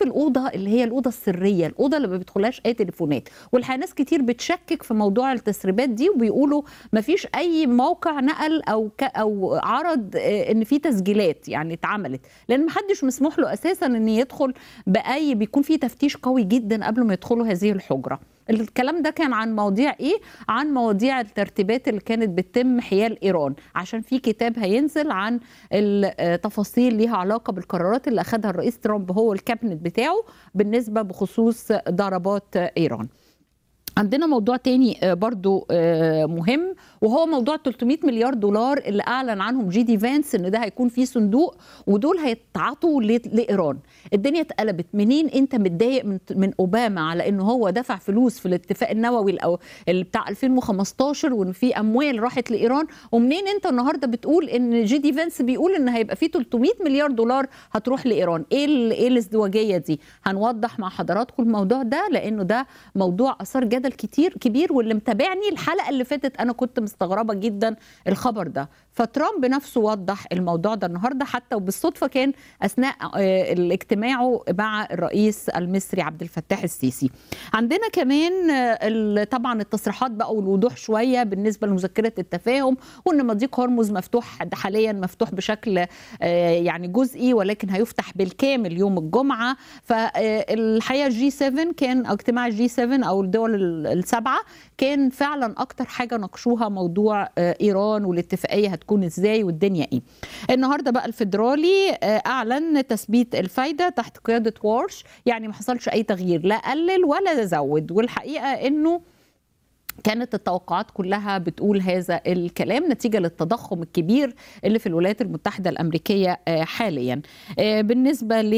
الاوضه اللي هي الاوضه السريه الاوضه اللي ما بيدخلهاش اي تليفونات والحقيقه ناس كتير بتشكك في موضوع التسريبات دي وبيقولوا ما فيش اي موقع نقل او ك او عرض آه، ان في تسجيلات يعني اتعملت لان ما حدش مسموح له اساسا ان يدخل باي بيكون في تفتيش قوي جدا قبل ما يدخلوا هذه الحجره الكلام ده كان عن مواضيع ايه عن مواضيع الترتيبات اللي كانت بتتم حيال ايران عشان في كتاب هينزل عن التفاصيل ليها علاقه بالقرارات اللي اخذها الرئيس ترامب هو الكابنت بتاعه بالنسبه بخصوص ضربات ايران عندنا موضوع تاني آه، برضو آه، مهم وهو موضوع 300 مليار دولار اللي اعلن عنهم جي دي فانس ان ده هيكون فيه صندوق ودول هيتعاطوا ل- لايران الدنيا اتقلبت منين انت متضايق من من اوباما على ان هو دفع فلوس في الاتفاق النووي الأو اللي بتاع 2015 وان في اموال راحت لايران ومنين انت النهارده بتقول ان جي دي فانس بيقول ان هيبقى فيه 300 مليار دولار هتروح لايران ايه ال- ايه الازدواجيه دي هنوضح مع حضراتكم الموضوع ده لانه ده موضوع اثار جدل كتير كبير واللي متابعني الحلقه اللي فاتت انا كنت مستغربه جدا الخبر ده فترامب نفسه وضح الموضوع ده النهارده حتى وبالصدفه كان اثناء آه، اجتماعه مع الرئيس المصري عبد الفتاح السيسي عندنا كمان آه، ال- طبعا التصريحات بقى والوضوح شويه بالنسبه لمذكره التفاهم وان مضيق هرمز مفتوح حاليا مفتوح بشكل آه، يعني جزئي ولكن هيفتح بالكامل يوم الجمعه فالحقيقه جي 7 كان أو اجتماع جي 7 او الدول ال- السبعه كان فعلا اكتر حاجه ناقشوها موضوع آه، ايران والاتفاقيه هتكون ازاي والدنيا ايه النهارده بقى الفيدرالي آه، اعلن تثبيت الفايده تحت قياده وارش يعني ما حصلش اي تغيير لا قلل ولا زود والحقيقه انه كانت التوقعات كلها بتقول هذا الكلام نتيجه للتضخم الكبير اللي في الولايات المتحده الامريكيه آه، حاليا آه، بالنسبه ل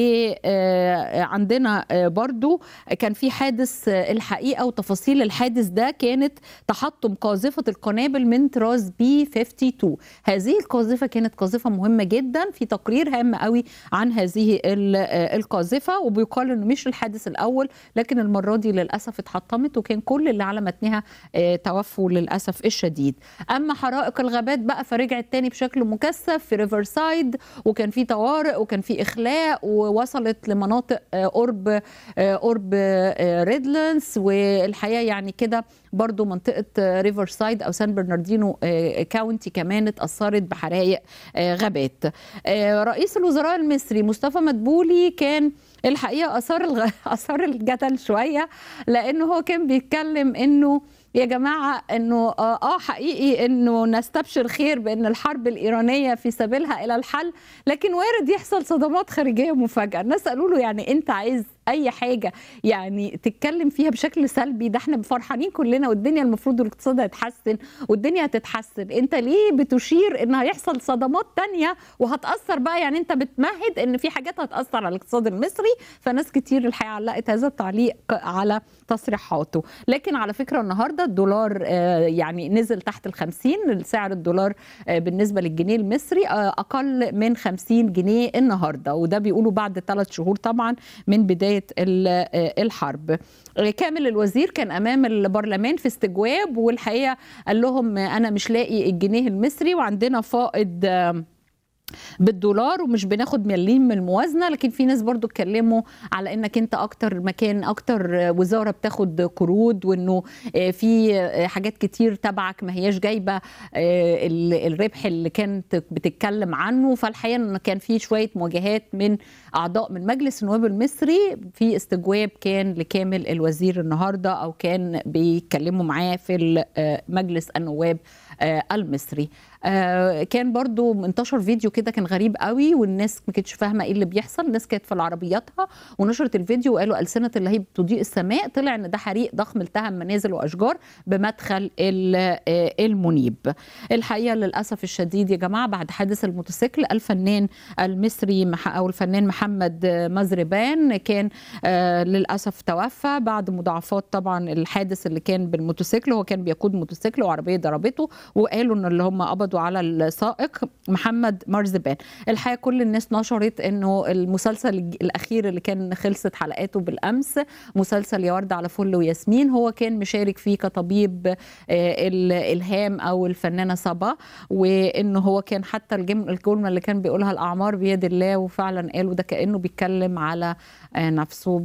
آه، عندنا آه، برضو كان في حادث آه، الحقيقه وتفاصيل الحادث ده كانت تحطم قاذفه القنابل من طراز بي 52 هذه القاذفه كانت قاذفه مهمه جدا في تقرير هام قوي عن هذه ال- آه، القاذفه وبيقال انه مش الحادث الاول لكن المره دي للاسف اتحطمت وكان كل اللي على متنها آه، توفوا للاسف الشديد اما حرائق الغابات بقى فرجعت تاني بشكل مكثف في ريفرسايد وكان في طوارئ وكان في اخلاء ووصلت لمناطق آه، قرب آه، قرب آه، ريدلانس والحقيقه يعني كده برضو منطقه آه، ريفرسايد او سان برناردينو آه، كاونتي كمان اتاثرت بحرائق آه، غابات آه، رئيس الوزراء المصري مصطفى مدبولي كان الحقيقه اثار الغ... اثار الجدل شويه لانه هو كان بيتكلم انه يا جماعه انه اه آه حقيقي انه نستبشر خير بان الحرب الايرانيه في سبيلها الى الحل لكن وارد يحصل صدمات خارجيه مفاجاه الناس قالوا له يعني انت عايز اي حاجه يعني تتكلم فيها بشكل سلبي ده احنا فرحانين كلنا والدنيا المفروض الاقتصاد هيتحسن والدنيا هتتحسن انت ليه بتشير ان هيحصل صدمات تانية وهتاثر بقى يعني انت بتمهد ان في حاجات هتاثر على الاقتصاد المصري فناس كتير الحقيقه علقت هذا التعليق على تصريحاته لكن على فكره النهارده الدولار آه، يعني نزل تحت ال 50 سعر الدولار آه، بالنسبه للجنيه المصري آه، اقل من 50 جنيه النهارده وده بيقولوا بعد ثلاث شهور طبعا من بدايه ال- آه، الحرب آه، كامل الوزير كان امام البرلمان في استجواب والحقيقه قال لهم آه، انا مش لاقي الجنيه المصري وعندنا فائض آه، بالدولار ومش بناخد مليم من الموازنه لكن في ناس برضو اتكلموا على انك انت اكتر مكان اكتر وزاره بتاخد قروض وانه آه، في آه، حاجات كتير تبعك ما هياش جايبه آه، ال- الربح اللي كانت بتتكلم عنه فالحقيقه ان كان في شويه مواجهات من اعضاء من مجلس النواب المصري في استجواب كان لكامل الوزير النهارده او كان بيتكلموا معاه في ال- آه، مجلس النواب آه، المصري آه، كان برضو انتشر فيديو كده كان غريب قوي والناس ما كانتش فاهمه ايه اللي بيحصل الناس كانت في عربياتها ونشرت الفيديو وقالوا السنه اللهيب تضيء السماء طلع ان ده حريق ضخم التهم منازل واشجار بمدخل ال- آه، المنيب الحقيقه للاسف الشديد يا جماعه بعد حادث الموتوسيكل الفنان المصري مح- او الفنان محمد آه، مزربان كان آه، للاسف توفى بعد مضاعفات طبعا الحادث اللي كان بالموتوسيكل هو كان بيقود موتوسيكل وعربيه ضربته وقالوا ان اللي هم قبضوا على السائق محمد مرزبان الحقيقه كل الناس نشرت انه المسلسل الاخير اللي كان خلصت حلقاته بالامس مسلسل يا ورد على فل وياسمين هو كان مشارك فيه كطبيب الالهام او الفنانه صبا وانه هو كان حتى الجمله اللي كان بيقولها الاعمار بيد الله وفعلا قالوا ده كانه بيتكلم على نفسه